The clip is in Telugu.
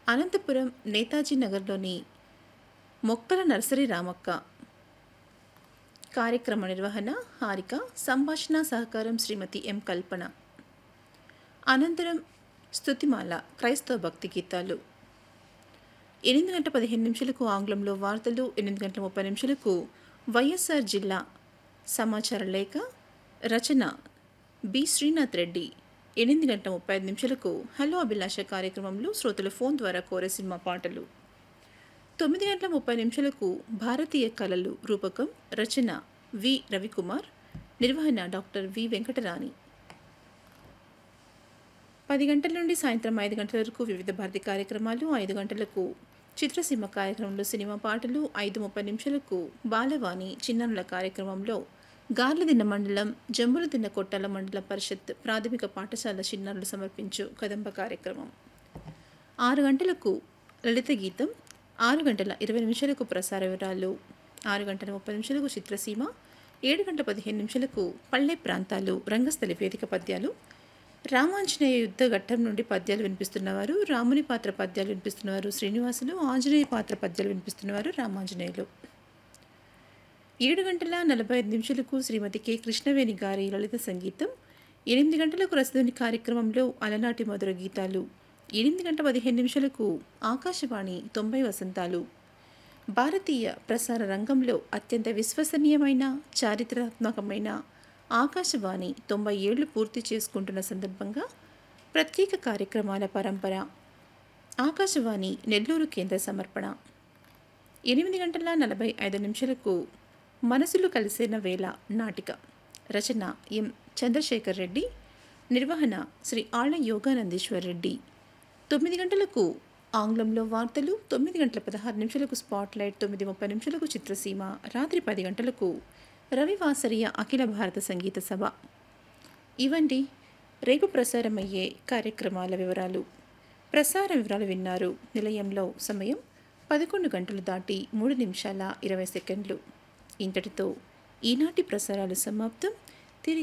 అనంతపురం నేతాజీ నగర్లోని మొక్కల నర్సరీ రామక్క కార్యక్రమ నిర్వహణ హారిక సంభాషణ సహకారం శ్రీమతి ఎం కల్పన అనంతరం స్తుతిమాల క్రైస్తవ భక్తి గీతాలు ఎనిమిది గంటల పదిహేను నిమిషాలకు ఆంగ్లంలో వార్తలు ఎనిమిది గంటల ముప్పై నిమిషాలకు వైఎస్ఆర్ జిల్లా సమాచార లేఖ రచన బి శ్రీనాథ్ రెడ్డి ఎనిమిది గంటల ముప్పై ఐదు నిమిషాలకు హలో అభిలాష కార్యక్రమంలో శ్రోతల ఫోన్ ద్వారా కోరే సినిమా పాటలు తొమ్మిది గంటల ముప్పై నిమిషాలకు భారతీయ కళలు రూపకం రచన వి రవికుమార్ నిర్వహణ డాక్టర్ వి వెంకటరాణి పది గంటల నుండి సాయంత్రం ఐదు గంటల వరకు వివిధ భారతి కార్యక్రమాలు ఐదు గంటలకు చిత్రసీమ కార్యక్రమంలో సినిమా పాటలు ఐదు ముప్పై నిమిషాలకు బాలవాణి చిన్ననుల కార్యక్రమంలో గార్లదిన్న మండలం జంబులదిన్న కొట్టాల మండల పరిషత్ ప్రాథమిక పాఠశాల చిన్నారులు సమర్పించు కదంబ కార్యక్రమం ఆరు గంటలకు లలిత గీతం ఆరు గంటల ఇరవై నిమిషాలకు ప్రసార వివరాలు ఆరు గంటల ముప్పై నిమిషాలకు చిత్రసీమ ఏడు గంటల పదిహేను నిమిషాలకు పల్లె ప్రాంతాలు రంగస్థలి వేదిక పద్యాలు రామాంజనేయ యుద్ధ ఘట్టం నుండి పద్యాలు వినిపిస్తున్నవారు రాముని పాత్ర పద్యాలు వినిపిస్తున్నవారు శ్రీనివాసులు ఆంజనేయ పాత్ర పద్యాలు వినిపిస్తున్నవారు రామాంజనేయులు ఏడు గంటల నలభై ఐదు నిమిషాలకు శ్రీమతి కె కృష్ణవేణి గారి లలిత సంగీతం ఎనిమిది గంటలకు రసధుని కార్యక్రమంలో అలనాటి మధుర గీతాలు ఎనిమిది గంటల పదిహేను నిమిషాలకు ఆకాశవాణి తొంభై వసంతాలు భారతీయ ప్రసార రంగంలో అత్యంత విశ్వసనీయమైన చారిత్రాత్మకమైన ఆకాశవాణి తొంభై ఏళ్లు పూర్తి చేసుకుంటున్న సందర్భంగా ప్రత్యేక కార్యక్రమాల పరంపర ఆకాశవాణి నెల్లూరు కేంద్ర సమర్పణ ఎనిమిది గంటల నలభై ఐదు నిమిషాలకు మనసులు కలిసిన వేళ నాటిక రచన ఎం చంద్రశేఖర్ రెడ్డి నిర్వహణ శ్రీ ఆళ్ల యోగానందీశ్వర్ రెడ్డి తొమ్మిది గంటలకు ఆంగ్లంలో వార్తలు తొమ్మిది గంటల పదహారు నిమిషాలకు స్పాట్లైట్ తొమ్మిది ముప్పై నిమిషాలకు చిత్రసీమ రాత్రి పది గంటలకు రవివాసరియ అఖిల భారత సంగీత సభ ఇవండి రేపు ప్రసారమయ్యే కార్యక్రమాల వివరాలు ప్రసార వివరాలు విన్నారు నిలయంలో సమయం పదకొండు గంటలు దాటి మూడు నిమిషాల ఇరవై సెకండ్లు ఇంతటితో ఈనాటి ప్రసారాలు సమాప్తం